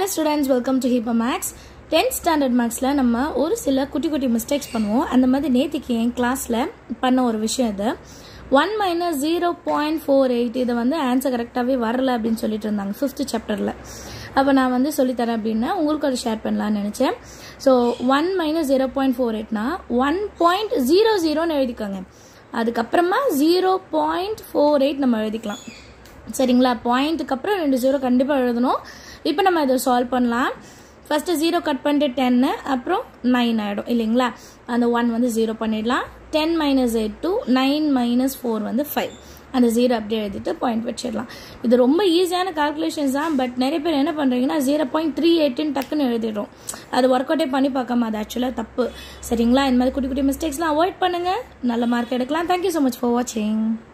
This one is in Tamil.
ஹாய் ஸ்டூடெண்ட்ஸ் வெல்கம் டு ஹிப்பா மேக்ஸ் டென்த் ஸ்டாண்டர்ட் மேக்ஸில் நம்ம ஒரு சில குட்டி குட்டி மிஸ்டேக்ஸ் பண்ணுவோம் அந்த மாதிரி நேற்றுக்கு என் கிளாஸில் பண்ண ஒரு விஷயம் இது one minus zero point four eight இதை வந்து ஆன்சர் கரெக்டாகவே வரல அப்படின்னு சொல்லிட்டு இருந்தாங்க ஃபிஃப்த் சாப்டரில் அப்போ நான் வந்து சொல்லித்தரேன் அப்படின்னா உங்களுக்கு அது ஷேர் பண்ணலான்னு நினச்சேன் so one minus zero point four எயிட்னா ஒன் பாயிண்ட் ஜீரோ ஜீரோன்னு எழுதிக்கோங்க அதுக்கப்புறமா ஜீரோ பாயிண்ட் ஃபோர் எயிட் நம்ம எழுதிக்கலாம் சரிங்களா பாயிண்ட்டுக்கு அப்புறம் ரெண்டு ஜீரோ கண்டிப்பாக எழுதணும் இப்போ நம்ம இதை சால்வ் பண்ணலாம் ஃபஸ்ட்டு ஜீரோ கட் பண்ணிட்டு டென்னு அப்புறம் நைன் ஆகிடும் இல்லைங்களா அந்த ஒன் வந்து ஜீரோ பண்ணிடலாம் ten minus eight two nine minus four வந்து ஃபைவ் அந்த ஜீரோ அப்படியே எழுதிட்டு பாயிண்ட் வச்சிடலாம் இது ரொம்ப ஈஸியான கால்குலேஷன்ஸ் தான் பட் நிறைய பேர் என்ன பண்ணுறீங்கன்னா ஜீரோ பாயிண்ட் த்ரீ எயிட்டுன்னு டக்குன்னு எழுதிடுறோம் அது ஒர்க் அவுட்டே பண்ணி பார்க்காம அது ஆக்சுவலாக தப்பு சரிங்களா இந்த மாதிரி குட்டி குட்டி மிஸ்டேக்ஸ்லாம் அவாய்ட் பண்ணுங்கள் நல்ல மார்க் எடுக்கலாம் தேங்க்யூ ஸோ மச் ஃபார் வாட்சிங்